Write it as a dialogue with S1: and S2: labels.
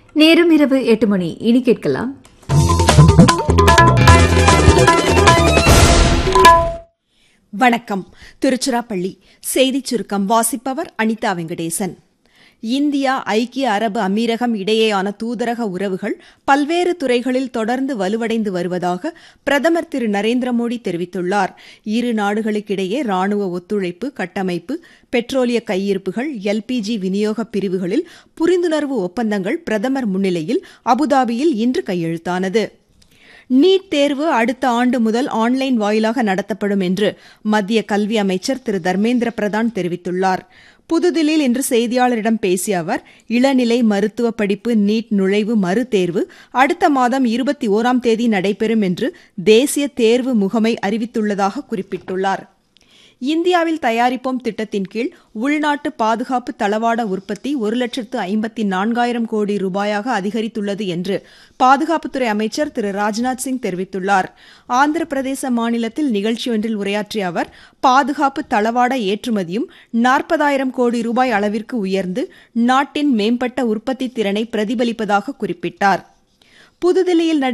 S1: நேரம் இரவு எட்டு மணி இனி கேட்கலாம்
S2: வணக்கம் திருச்சிராப்பள்ளி செய்திச் சுருக்கம் வாசிப்பவர் அனிதா வெங்கடேசன் இந்தியா ஐக்கிய அரபு அமீரகம் இடையேயான தூதரக உறவுகள் பல்வேறு துறைகளில் தொடர்ந்து வலுவடைந்து வருவதாக பிரதமர் திரு நரேந்திர மோடி தெரிவித்துள்ளார் இரு நாடுகளுக்கிடையே ராணுவ ஒத்துழைப்பு கட்டமைப்பு பெட்ரோலிய கையிருப்புகள் எல்பிஜி விநியோக பிரிவுகளில் புரிந்துணர்வு ஒப்பந்தங்கள் பிரதமர் முன்னிலையில் அபுதாபியில் இன்று கையெழுத்தானது நீட் தேர்வு அடுத்த ஆண்டு முதல் ஆன்லைன் வாயிலாக நடத்தப்படும் என்று மத்திய கல்வி அமைச்சர் திரு தர்மேந்திர பிரதான் தெரிவித்துள்ளார் புதுதில்லியில் இன்று செய்தியாளரிடம் பேசிய அவர் இளநிலை மருத்துவ படிப்பு நீட் நுழைவு மறுதேர்வு அடுத்த மாதம் இருபத்தி ஓராம் தேதி நடைபெறும் என்று தேசிய தேர்வு முகமை அறிவித்துள்ளதாக குறிப்பிட்டுள்ளார் இந்தியாவில் தயாரிப்போம் திட்டத்தின் கீழ் உள்நாட்டு பாதுகாப்பு தளவாட உற்பத்தி ஒரு லட்சத்து ஐம்பத்தி நான்காயிரம் கோடி ரூபாயாக அதிகரித்துள்ளது என்று பாதுகாப்புத்துறை அமைச்சர் திரு ராஜ்நாத் சிங் தெரிவித்துள்ளார் ஆந்திர பிரதேச மாநிலத்தில் நிகழ்ச்சி ஒன்றில் உரையாற்றிய அவர் பாதுகாப்பு தளவாட ஏற்றுமதியும் நாற்பதாயிரம் கோடி ரூபாய் அளவிற்கு உயர்ந்து நாட்டின் மேம்பட்ட உற்பத்தி திறனை பிரதிபலிப்பதாக குறிப்பிட்டார் புதுதில்லியில்